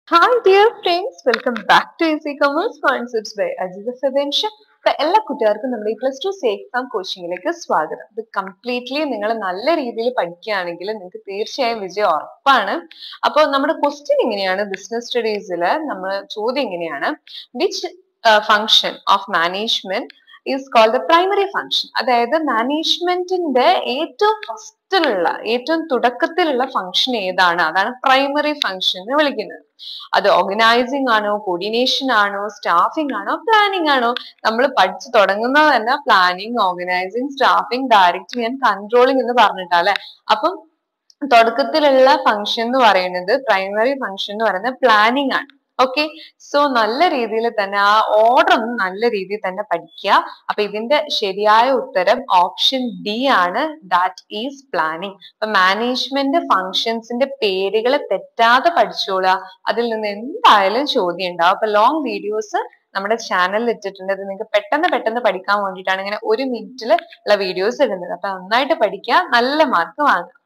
hi dear friends welcome back to easy commerce concepts by Ajitha Sadansha അപ്പൊ എല്ലാ കുട്ടികൾക്കും നമ്മുടെ ഈ പ്ലസ് ടു സേ എക്സാം കോച്ചിങ്ങിലേക്ക് സ്വാഗതം ഇത് കംപ്ലീറ്റ്ലി നിങ്ങൾ നല്ല രീതിയിൽ പഠിക്കുകയാണെങ്കിൽ നിങ്ങൾക്ക് തീർച്ചയായും വിജയം ഉറപ്പാണ് അപ്പോൾ നമ്മുടെ ക്വസ്റ്റ്യൻ ഇങ്ങനെയാണ് ബിസിനസ് സ്റ്റഡീസിൽ നമ്മൾ ചോദ്യം ഇങ്ങനെയാണ് which function of management is called the primary function അതായത് മാനേജ്മെന്റിന്റെ ഏറ്റവും ഫസ്റ്റിലുള്ള ഏറ്റവും തുടക്കത്തിലുള്ള ഫങ്ഷൻ ഏതാണ് അതാണ് പ്രൈമറി ഫങ്ഷൻ എന്ന് വിളിക്കുന്നത് അത് ഓർഗനൈസിങ് ആണോ കോർഡിനേഷൻ ആണോ സ്റ്റാഫിംഗ് ആണോ പ്ലാനിങ് ആണോ നമ്മൾ പഠിച്ചു തുടങ്ങുന്നത് തന്നെ planning organising staffing directing and controlling എന്ന് പറഞ്ഞിട്ടാ അല്ലെ അപ്പം തുടക്കത്തിലുള്ള ഫങ്ഷൻ എന്ന് പറയുന്നത് പ്രൈമറി ഫങ്ഷൻ എന്ന് പറയുന്നത് പ്ലാനിങ് ആണ് ഓക്കെ സോ നല്ല രീതിയിൽ തന്നെ ആ ഓർഡർ ഒന്ന് നല്ല രീതിയിൽ തന്നെ പഠിക്കുക അപ്പൊ ഇതിന്റെ ശരിയായ ഉത്തരം ഓപ്ഷൻ ഡി ആണ് ദാറ്റ് ഈസ് പ്ലാനിങ് അപ്പൊ മാനേജ്മെന്റ് ഫങ്ഷൻസിന്റെ പേരുകൾ തെറ്റാതെ പഠിച്ചോളുക അതിൽ നിന്ന് എന്തായാലും ചോദ്യം ഉണ്ടാവും അപ്പൊ ലോങ് വീഡിയോസ് നമ്മുടെ ചാനലിൽ ഇട്ടിട്ടുണ്ട് അത് നിങ്ങൾക്ക് പെട്ടെന്ന് പെട്ടെന്ന് പഠിക്കാൻ വേണ്ടിയിട്ടാണ് ഇങ്ങനെ ഒരു മിനിറ്റിൽ ഉള്ള വീഡിയോസ് ഇടുന്നത് അപ്പൊ നന്നായിട്ട് പഠിക്കുക നല്ല മാർക്ക് വാങ്ങുക